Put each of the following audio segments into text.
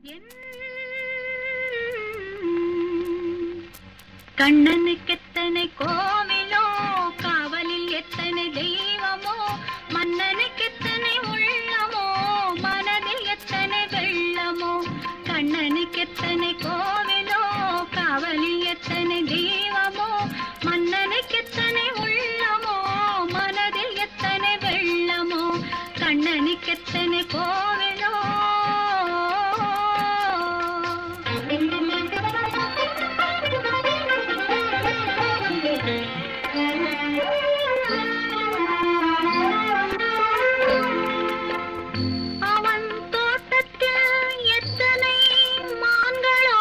கண்ணனுக்கெத்தனை கோவிலோ காவலில் எத்தனை தெய்வமோ மன்னனுக்கெத்தனை உள்ளமோ மனதில் எத்தனை வெள்ளமோ கண்ணனுக்கெத்தனை கோவிலோ காவலில் எத்தனை தெய்வமோ மன்னனுக்கெத்தனை உள்ளமோ மனதில் எத்தனை வெள்ளமோ கண்ணனுக்கெத்தனை கோவிலோ அவன் தோட்டத்தில் எத்தனை மான்களோ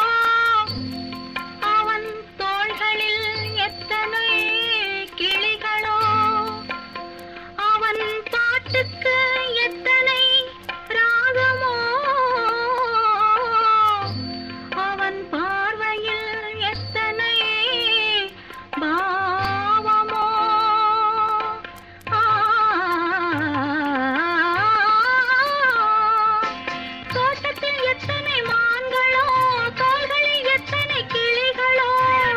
அவன் தோள்களில் எத்தனை கிளிகளோ அவன் பாட்டுக்கு எத்தனை ராகமோ அவன் பார்வையில் எத்தனை பாவமோ தோட்டத்தில் எத்தனை மான்களோ தோள்களில் எத்தனை கிளிகளோ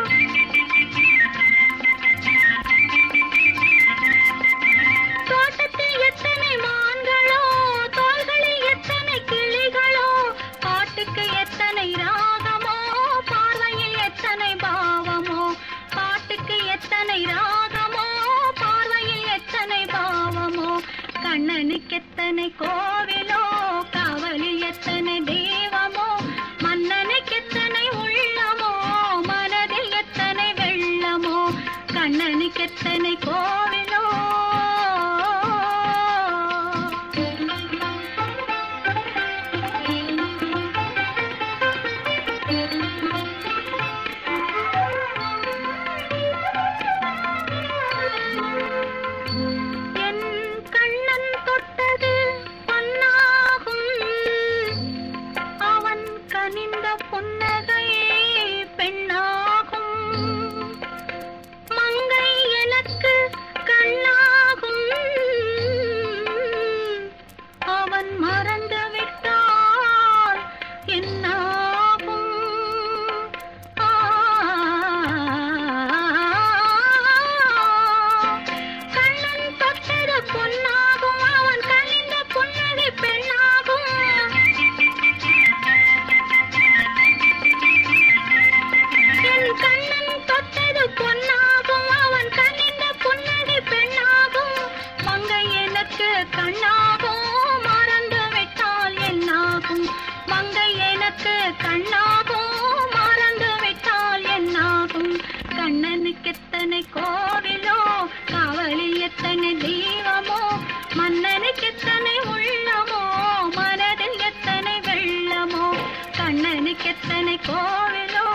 தோட்டத்தில் எத்தனை மான்களோ தோள்களில் எத்தனை கிளிகளோ பாட்டுக்கு எத்தனை ராகமோ பார்வையில் எத்தனை பாவமோ பாட்டுக்கு எத்தனை ராகமோ பார்வையில் எத்தனை பாவமோ கண்ணனுக்கு எத்தனை கோவிலோ காவலில் எத்தனை தெய்வமோ மன்னனுக்கு எத்தனை உள்ளமோ மனதில் எத்தனை வெள்ளமோ கண்ணனுக்கு எத்தனை கோவிலோ என் கண்ணன் தொட்டது பொன்னாகும் அவன் கனிந்த புன்னகை பெண்ணாகும் மங்கை எனக்கு கண்ணாகும் அவன் மறந்து விட்டால் என்னாகும் ஆ கண்ணன் தொட்டது பொன்னாகும் அவன் கனிந்த புன்னகை பெண்ணாகும் என் கண்ணன் தொட்டது பொன்னாகும் அவன் கண்ணிந்த புன்னகை பெண்ணாகும் மங்கை எனக்கு கண்ணாகும் மறந்து விட்டால் என்னாகும் மங்கை எனக்கு கண்ணாகும் மறந்து விட்டால் என்னாகும் கண்ணனுக்கு எத்தனை கோவிலோ காவலில் எத்தனை தெய்வமோ மன்னனுக்கு எத்தனை உள்ளமோ மனதில் எத்தனை வெள்ளமோ கண்ணனுக்கு எத்தனை கோவிலோ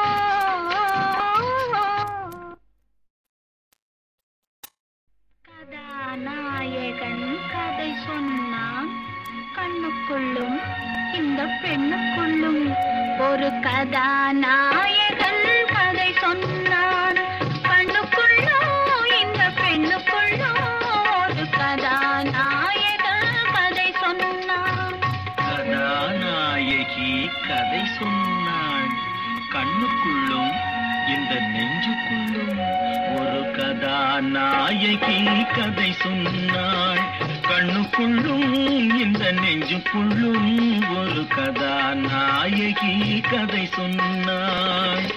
கதாநாயகன் கதை சொன்னான் கண்ணுக்குள்ளும் இந்த பெண்ணுக்குள்ளும் ஒரு கதாநாயகன் கதை சொன்னான் கண்ணுக்குள்ளும் இந்த பெண்ணுக்குள்ளும் ஒரு கதாநாயகன் கதை சொன்னான் கதாநாயகி கதை சொன்னாள் கண்ணுக்குள்ளும் இந்த நெஞ்சுக்குள்ளும் ஒரு கதாநாயகி கதை சொன்னாள் கண்ணுக்குள்ளும் இந்த நெஞ்சுக்குள்ளும் ஒரு கதாநாயகி கதை சொன்னாள்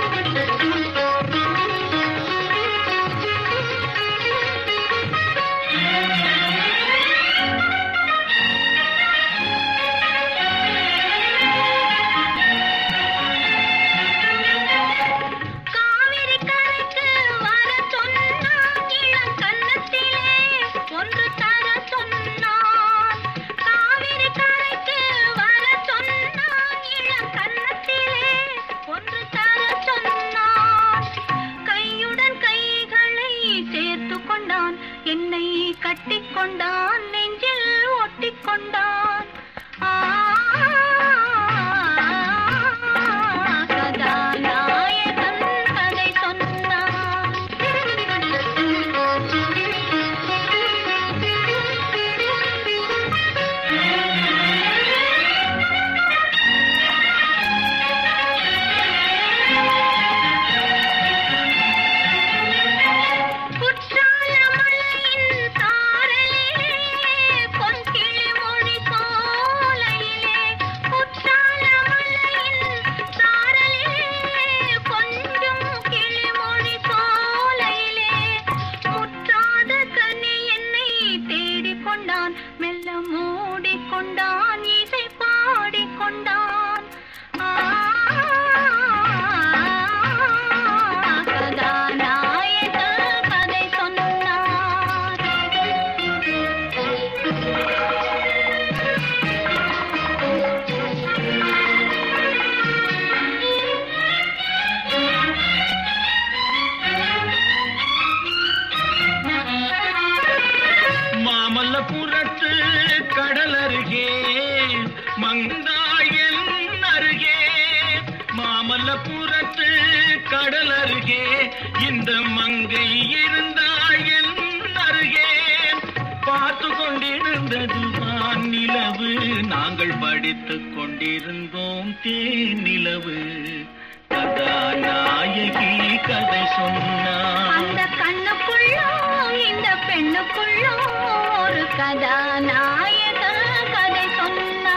காவிரி கரைக்கு வர சொன்னான் இளம் கன்னத்திலே ஒன்று தர சொன்னான் காவிரி கரைக்கு வர சொன்னான் இளம் கன்னத்திலே ஒன்று தர சொன்னான் புறத்து கடல் அருகே இந்த மங்கை இருந்தாள் என் அருகே பார்த்து கொண்டிருந்தது வான் நிலவு நாங்கள் படித்துக் கொண்டிருந்தோம் தேன் நிலவு கதாநாயகி கதை சொன்னார் அந்த கண்ணுக்குள்ளோ இந்த பெண்ணுக்குள்ளோ ஒரு கதாநாயக கதை சொன்னார்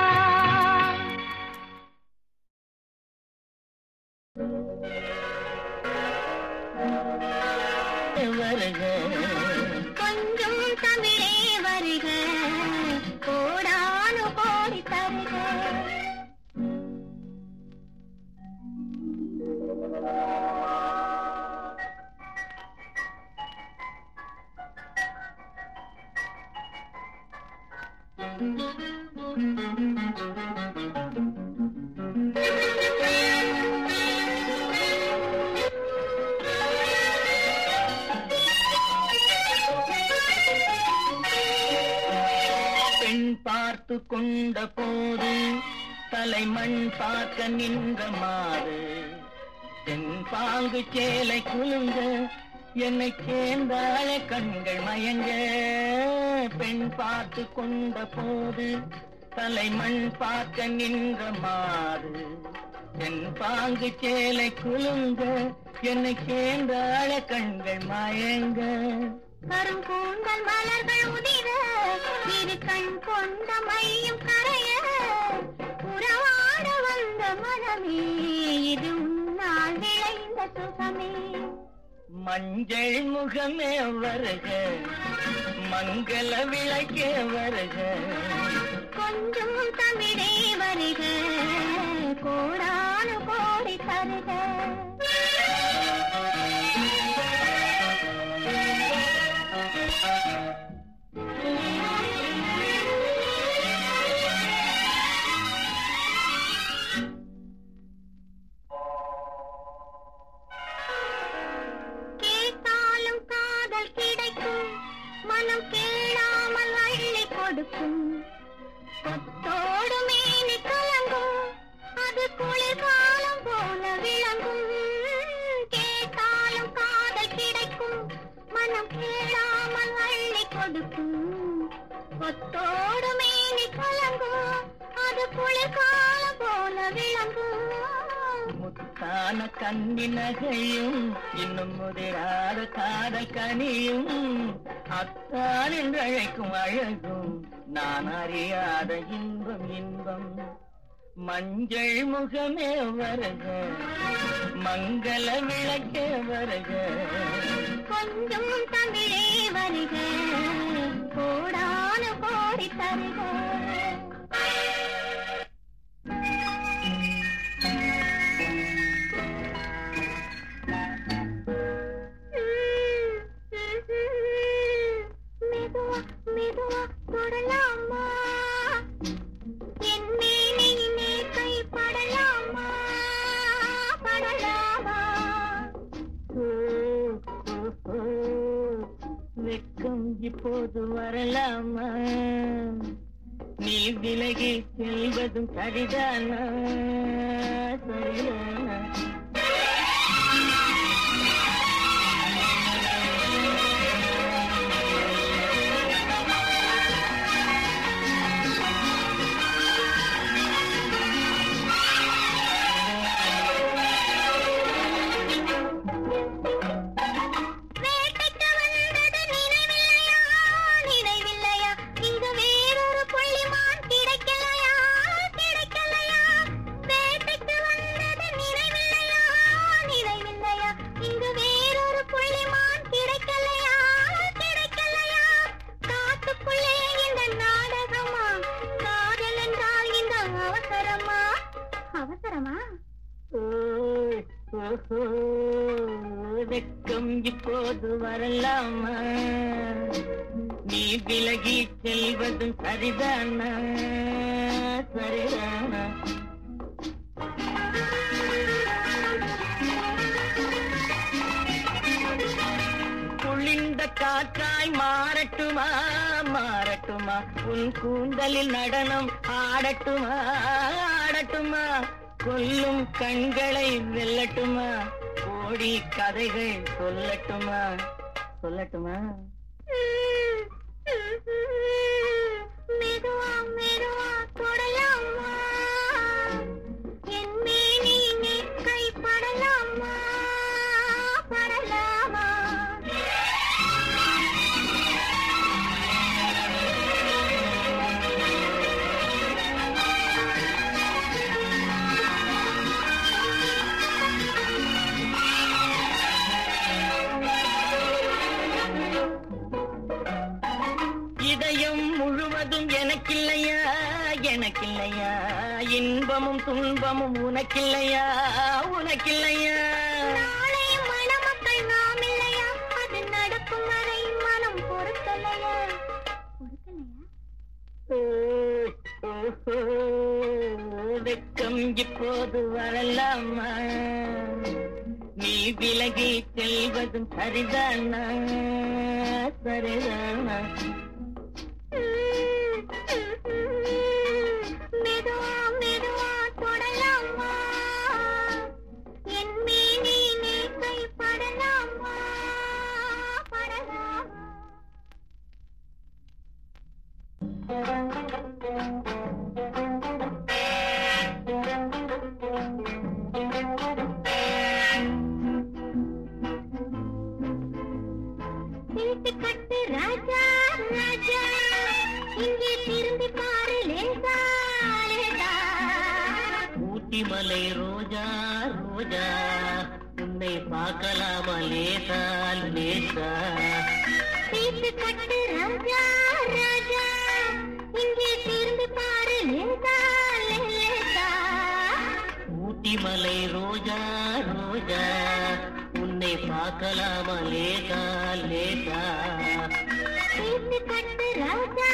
வருக கொஞ்சம் தமிழே வருக கோடானு கோடி தருக பெண் பார்த்து கொண்ட போது தலைமண் பார்க்க நின்ற மாறு தென் பாங்கு சேலை குலுங்க என்னை சேர்ந்தாழ கண்கள் மயங்க பெண் பார்த்து கொண்ட போது தலைமண் பார்க்க நின்ற மாறு தென் பாங்கு சேலை குலுங்க என்னை சேர்ந்தாழ கண்கள் மயங்க கருங்கூந்தல் மலர்கள் உதிர இரு கண் கொண்ட மையும் கரைய உறவாட வந்த மனமே இது உன்னால் விளைந்த சுகமே மஞ்சள் முகமே வருக மங்கள விளக்கே வருக கொஞ்சம் தமிழே வருக கோடானு கோடி தருக கேட்டாலும் காதல் கிடைக்கும் மனம் கேளாமல் அள்ளி கொடுக்கும் கொத்தோடு மேனி கலங்கும் அது குளிர்காலம் போல விளங்கும் கேட்டாலும் காதல் கிடைக்கும் மனம் கேளாமல் அள்ளி கொடுக்கும் கொத்தோடு மேனி கலங்கும் அது குளிர்காலம் போல விளங்கும் முத்தான கண்ணி நகையும் இன்னும் முதிராத காதல் கனியும் அத்தான் என்று அழைக்கும் அழகும் நான் அறியாத இன்பம் இன்பம் மஞ்சள் முகமே வருக மங்கள விளக்கே வருக கொஞ்சம் தமிழே வருக கோடானு கோடி தருக மெதுவா மெதுவா தொடலாமா என் மேனியிலே கை படலாமா படலாமா ஓ, ஓ, ஓ, வெட்கம் இப்போது வரலாமா நீ விலகி செல்வதும் சரிதானா சரிதானா வேட்டைக்கு வந்தது நினைவில்லையா நினைவில்லையா இங்கு வேறொரு புள்ளிமான் கிடைக்கலையா கிடைக்கலையா வேட்டைக்கு வந்தது நினைவில்லையா நினைவில்லையா இங்கு வேறொரு புள்ளிமான் கிடைக்கலையா கிடைக்கலையா காட்டுக்குள்ளே இந்த நாடகமா காதல் என்றால் இந்த அவசரமா அவசரமா ஓய், ஓஹோ, வெட்கம் இப்போது வரலாமா நீ விலகி செல்வதும் சரிதானா சரிதானா குளிர்ந்த காற்றாய் மாறட்டுமா மாறட்டுமா உன் கூந்தலில் நடனம் ஆடட்டுமா ஆடட்டுமா கொல்லும் கண்களை வெல்லட்டுமா கோடி கதைகள் சொல்லட்டுமா சொல்லட்டுமா மெதுவா மெதுவா தொடலாமா என் மேனி நீ கைப்படலாமா படலாமா இதயம் முழுவதும் எனக்கில்லையா எனக்கில்லையா இன்பமும் துன்பமும் உனக்கில்லையா உனக்கில்லையா நாளை மணமக்கள் நாம் இல்லையா அது நடக்கும் வரை மனம் பொறுக்கலையா பொறுக்கலையா ஓ, ஓஹோ, வெட்கம் இப்போது வரலாமா நீ விலகி செல்வதும் சரிதானா சரிதானா மெதுவா மெதுவா தொடலாமா என் மேனி நீ கைப்படலாமா படலாமா வீட்டு கட்டு ராஜா ராஜா இங்கே திரும்பி பாரு லேசா லேசா ஊட்டி மலை ரோஜா ரோஜா உன்னை பார்க்கலாமா லேசா லேசா வீட்டு கட்டு ராஜா ராஜா இங்கே திரும்பி பாரு லேசா லேசா ஊட்டி மலை ரோஜா ரோஜா உன்னை பார்க்கலாமா லேசா லேசா வீட்டு கட்டு ராஜா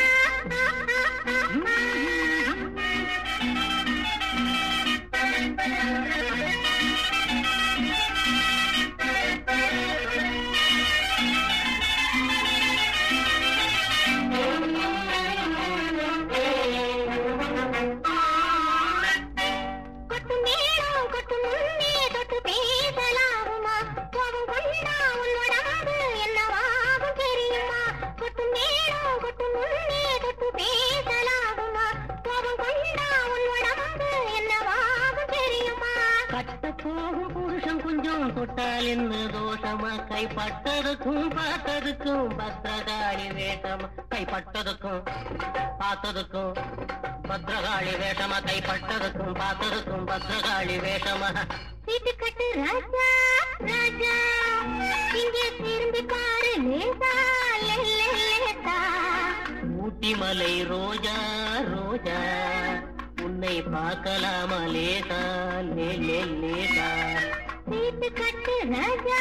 கொட்டு மேளம் கொட்டு முன்னே தொட்டு பேசலாகுமா கோபம் கொண்டா உன்னோடாது என்னவாகும் தெரியுமா கொட்டு மேளம் கொட்டு முன்னே தொட்டு பேசலாகுமா கோபம் கொண்டா உன்னோடாது என்னவாகும் தெரியுமா கட்ட போகும் புருஷன் கொஞ்சம் தொட்டால் என்ன தோஷமா கைப்பட்டதுக்கும் பார்த்ததுக்கும் பத்திரகாளி வேஷமா கைப்பட்டதுக்கும் பார்த்ததுக்கும் பத்திரகாளி வேஷமா கைப்பட்டதுக்கும் பார்த்ததுக்கும் பத்திரகாளி வேஷமா வீட்டு கட்டு ராஜா ராஜா இங்கே திரும்பி பாரு லேசா லே, லேசா ஊட்டி மலை ரோஜா ரோஜா உன்னை பார்க்கலாமா லேசா லே லே லேசா வீட்டு கட்டு ராஜா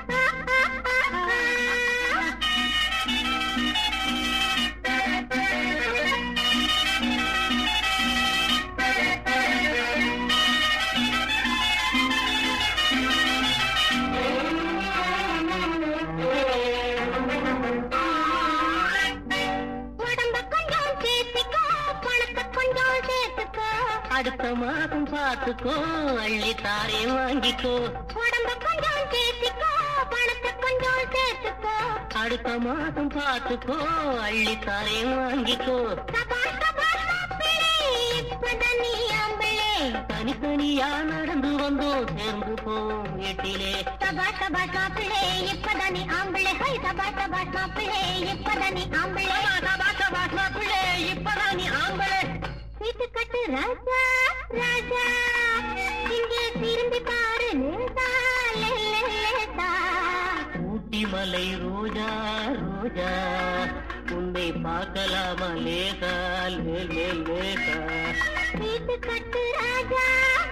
உடம்ப கொஞ்சம் சேர்த்துக்கோ பணத்தை கொஞ்சம் சேர்த்துக்கோ அடுத்த மாதம் பார்த்துக்கோ அள்ளி தாரே வாங்கிக்கோ உடம்ப கொஞ்சம் சேர்த்துக்கோ பணத்தை கொஞ்சம் சேர்த்துக்கோ அடுத்த மாதம் பார்த்துக்கோ அள்ளி தாரே வாங்கிக்கோ சபா சபா மாப்பிள்ளை இப்பதான் நீ ஆம்பிள்ளை தனித்தனியா நடந்து வந்தோம் சேர்ந்து போம் வீட்டிலே சபா சபா மாப்பிள்ளை இப்பதான் நீ ஆம்பிள்ளை ஹை சபா சபா மாப்பிள்ளை இப்பதான் நீ ஆம்பிள்ளை சபா சபா பிள்ளை இப்பதான் நீ ஆம்பளை வீட்டு கட்டு ராஜா ராஜா இங்கே திரும்பி பாரு லேசா லே, லே, லேசா ஊட்டி மலை ரோஜா ரோஜா உன்னை பார்க்கலாமா லேசா லே லே லேசா வீட்டு கட்டு ராஜா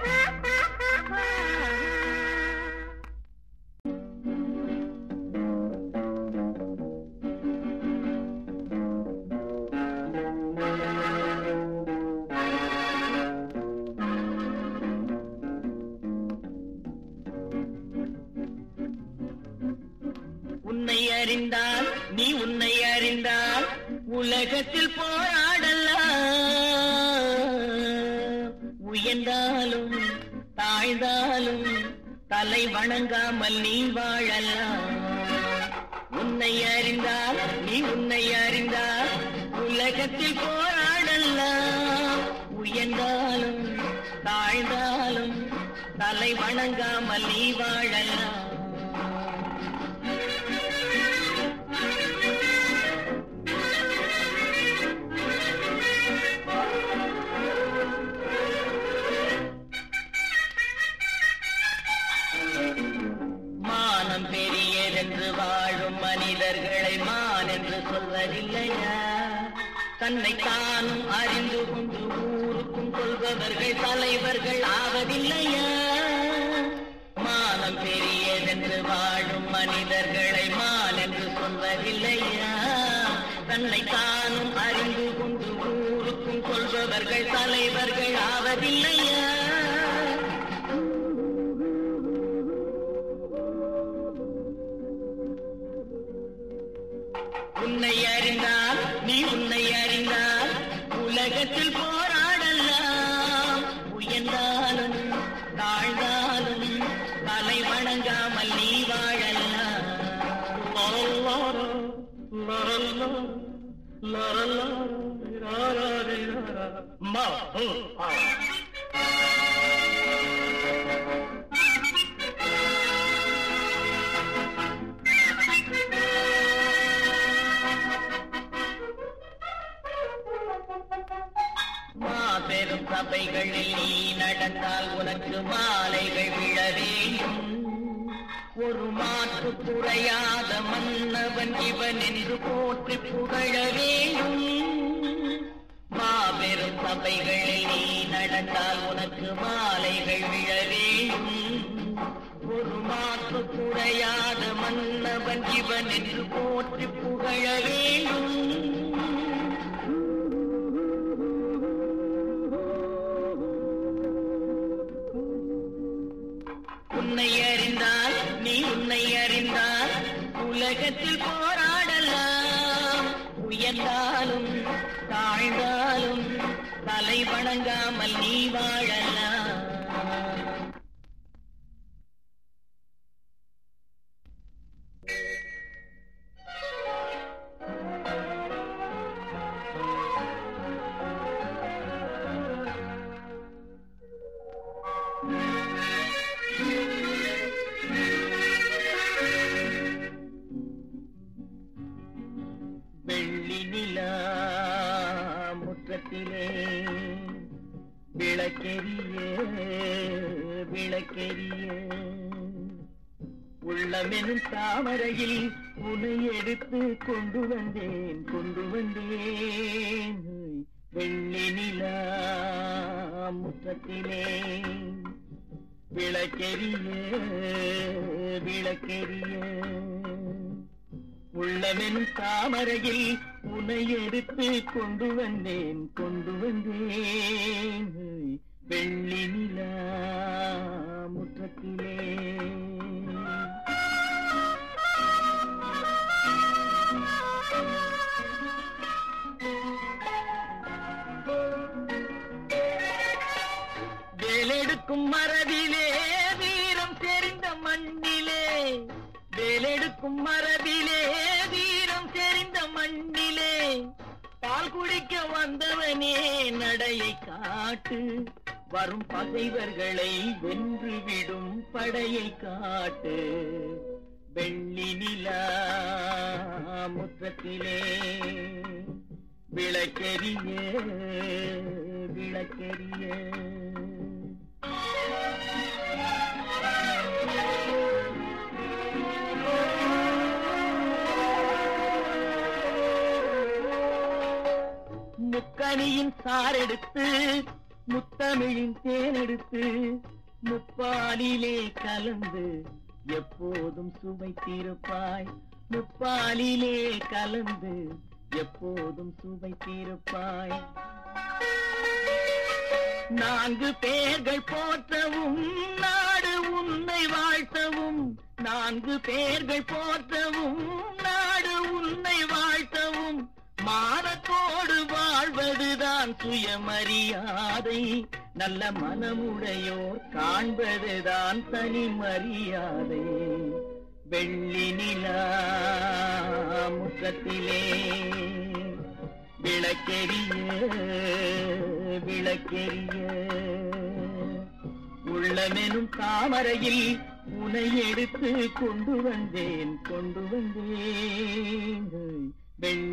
உன்னை அறிந்தால் நீ உன்னை அறிந்தால் உலகத்தில் போராடலாம் உயர்ந்தாலும் தாழ்ந்தாலும் தலை வணங்காமல் நீ வாழலாம் உன்னை அறிந்தால் நீ உன்னை அறிந்தால் உலகத்தில் போராடலாம் உயர்ந்தாலும் தாழ்ந்தாலும் தலை வணங்காமல் நீ வாழலாம் மானம் பெரியதென்று வாழும் மனிதர்களை மான் என்று சொல்வதில்லையா தன்னை தானும் அறிந்து கொண்டு ஊருக்கும் கொள்பவர்கள் தலைவர்கள் ஆவதில்லையா மானம் பெரியதென்று வாழும் மனிதர்களை மான் என்று சொல்வதில்லையா தன்னை தானும் அறிந்து கொண்டு ஊருக்கும் கொள்பவர்கள் தலைவர்கள் ஆவதில்லையா உன்னை அறிந்தால் நீ உன்னை அறிந்தால் உலகத்தில் போராடலாம் உயர்ந்தாலும் தாழ்ந்தாலும் தலை வணங்காமல் நீ வாழலாம் லரல்லாரோ, லரல்லா, லரல்லாரோ, ராராரிராரா. மா, ஹு, ஆ. மாபெரும் சபைகளில் நீ நடந்தால் உனக்கு மாலைகள் விழ வேண்டும் ஒரு மாற்று குறையாத மன்னவன் இவன் என்று போற்றி புகழ வேண்டும் மாபெரும் சபைகளில் நீ நடந்தால் உனக்கு மாலைகள் விழ வேண்டும் ஒரு மாற்று குறையாத மன்னவன் இவன் என்று போற்றி புகழ வேண்டும் உன்னை அறிந்தால் நீ உன்னை அறிந்தால் உலகத்தில் போராடலாம் உயர்ந்தாலும் தாழ்ந்தாலும் தலை வணங்காமல் நீ வாழலாம் வெள்ளி நிலா முற்றத்திலே விளக்கெரிய விளக்கெரிய உள்ளமெனும் தாமரையில் உனை எடுத்து கொண்டு வந்தேன் கொண்டு வந்தேன் வெள்ளி நிலா முற்றத்திலே விளக்கெரிய விளக்கெரிய உள்ளமென் தாமரையில் உன்னை எடுத்து கொண்டு வந்தேன் கொண்டு வந்தேன் வெள்ளி நிலா முற்றத்திலே வேலெடுக்கும் மரபிலே வீரம் தெரிந்த மண்ணிலே வேலெடுக்கும் மரபிலே வீரம் தெரிந்த மண்ணிலே பால் குடிக்க வந்தவனே நடையை காட்டு வரும் பகைவர்களை வென்று விடும் படையை காட்டு வெள்ளி நிலா முற்றத்திலே விளக்கெரிய விளக்கெரிய முக்கனியின் சாரெடுத்து முத்தமிழின் தேனெடுத்து முப்பாலிலே கலந்து எப்போதும் சுவைத்திருப்பாய் முப்பாலிலே கலந்து எப்போதும் சுவைத்திருப்பாய் நான்கு பேர்கள் போற்றவும் நாடு உன்னை வாழ்த்தவும் நான்கு பேர்கள் போற்றவும் நாடு உன்னை வாழ்த்தவும் மானத்தோடு வாழ்வதுதான் சுயமரியாதை நல்ல மனமுடையோர் காண்பதுதான் தனி மரியாதை வெள்ளி நிலா முற்றத்திலே விளக்கெரிய விளக்கெரிய உள்ளமெனும் தாமரையில் உனை எடுத்து கொண்டு வந்தேன் கொண்டு வந்தேன் வெள்ளி